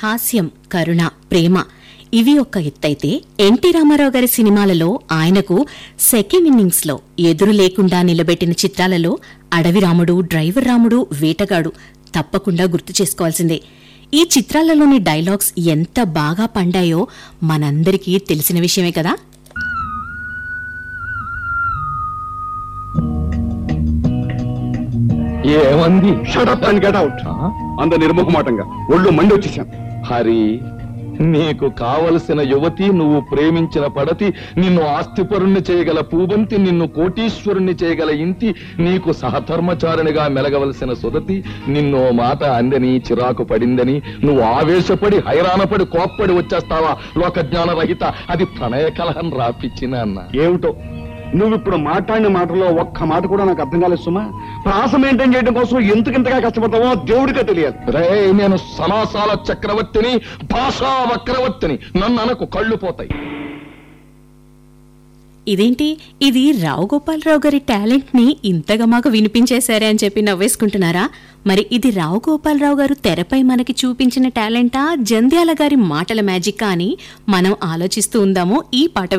హాస్యం కరుణ ప్రేమ ఇవి ఒక ఎత్తైతే ఎన్టీ రామారావు గారి సినిమాలలో ఆయనకు సెకండ్ ఇన్నింగ్స్ లో ఎదురు లేకుండా నిలబెట్టిన చిత్రాలలో అడవి రాముడు డ్రైవర్ రాముడు వేటగాడు తప్పకుండా గుర్తు చేసుకోవాల్సిందే ఈ చిత్రాలలోని డైలాగ్స్ ఎంత బాగా పండాయో మనందరికీ తెలిసిన విషయమే కదా ఏమంది షటప్ అండ్ గెట్ అవుట్ ఆ? అంత నిర్ముఖమాటంగా ఒళ్ళు మండి వచ్చేసాం హరి నీకు కావలసిన యువతి నువ్వు ప్రేమించిన పడతి నిన్ను ఆస్తిపరుణ్ణి చేయగల పూబంతి నిన్ను కోటీశ్వరుణ్ణి చేయగల ఇంటి నీకు సహధర్మచారిణిగా మెలగవలసిన సుదతి నిన్నో మాట అందని చిరాకు పడిందని నువ్వు ఆవేశపడి హైరాణపడి కోప్పడి వచ్చేస్తావా లోక జ్ఞాన రహిత అది ప్రణయ కలహం రాపిచ్చిన అన్న ఏమిటో నువ్వు ఇప్పుడు మాట్లాడిన మాటలో ఒక్క మాట కూడా నాకు అర్థం కాలేదు సుమా ప్రాస మెయింటైన్ చేయడం కోసం ఎందుకు ఇంతగా కష్టపడతావో దేవుడికే తెలియదు రే నేను సమాసాల చక్రవర్తిని భాషా వక్రవర్తిని నన్ను అనకు కళ్ళు పోతాయి ఇదేంటి ఇది రావు గోపాలరావు గారి టాలెంట్ ని ఇంతగా మాకు వినిపించేశారే అని చెప్పి నవ్వేసుకుంటున్నారా మరి ఇది రావు గోపాలరావు గారు తెరపై మనకి చూపించిన టాలెంటా జంధ్యాల గారి మాటల మ్యాజిక్ అని మనం ఆలోచిస్తూ ఉందాము ఈ పాట